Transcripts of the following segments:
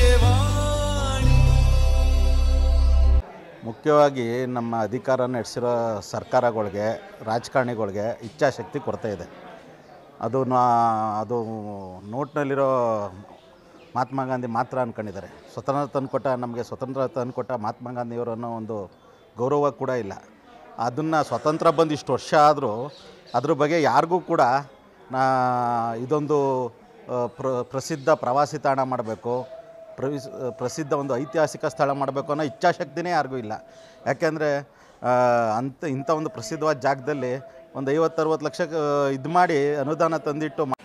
ಆಕಾಶವಾಣಿ ಮುಖ್ಯವಾಗಿ ನಮ್ಮ ಅಧಿಕಾರ ನಡೆಸಿರೋ ಸರ್ಕಾರಗಳಿಗೆ ರಾಜಕಾರಣಿಗಳಿಗೆ ಇಚ್ಛಾಶಕ್ತಿ ಕೊರತೆ ಇದೆ ಅದು ನಾ ಅದು ನೋಟ್ನಲ್ಲಿರೋ ಮಹಾತ್ಮ ಗಾಂಧಿ ಮಾತ್ರ ಅಂದ್ಕೊಂಡಿದ್ದಾರೆ ಸ್ವತಂತ್ರ ತಂದುಕೊಟ್ಟ ನಮಗೆ ಸ್ವತಂತ್ರ ತಂದುಕೊಟ್ಟ ಮಹಾತ್ಮ ಗಾಂಧಿಯವರನ್ನೋ ಒಂದು ಗೌರವ ಕೂಡ ಇಲ್ಲ ಅದನ್ನು ಸ್ವತಂತ್ರ ಬಂದು ಇಷ್ಟು ವರ್ಷ ಆದರೂ ಅದ್ರ ಬಗ್ಗೆ ಯಾರಿಗೂ ಕೂಡ ನಾ ಇದೊಂದು ಆ, ಪ್ರ ಪ್ರಸಿದ್ಧ ಪ್ರವಾಸಿ ತಾಣ ಮಾಡಬೇಕು ಪ್ರವಿಸ್ ಪ್ರಸಿದ್ಧ ಒಂದು ಐತಿಹಾಸಿಕ ಸ್ಥಳ ಮಾಡಬೇಕು ಅನ್ನೋ ಇಚ್ಛಾಶಕ್ತಿನೇ ಯಾರಿಗೂ ಇಲ್ಲ ಯಾಕೆಂದರೆ ಅಂಥ ಇಂಥ ಒಂದು ಪ್ರಸಿದ್ಧವಾದ ಜಾಗದಲ್ಲಿ ಒಂದು ಐವತ್ತರವತ್ತು ಲಕ್ಷ ಇದು ಮಾಡಿ ಅನುದಾನ ತಂದಿಟ್ಟು ಮಾ-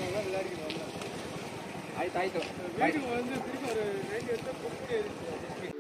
ಆಯ್ತಾಯ್ತು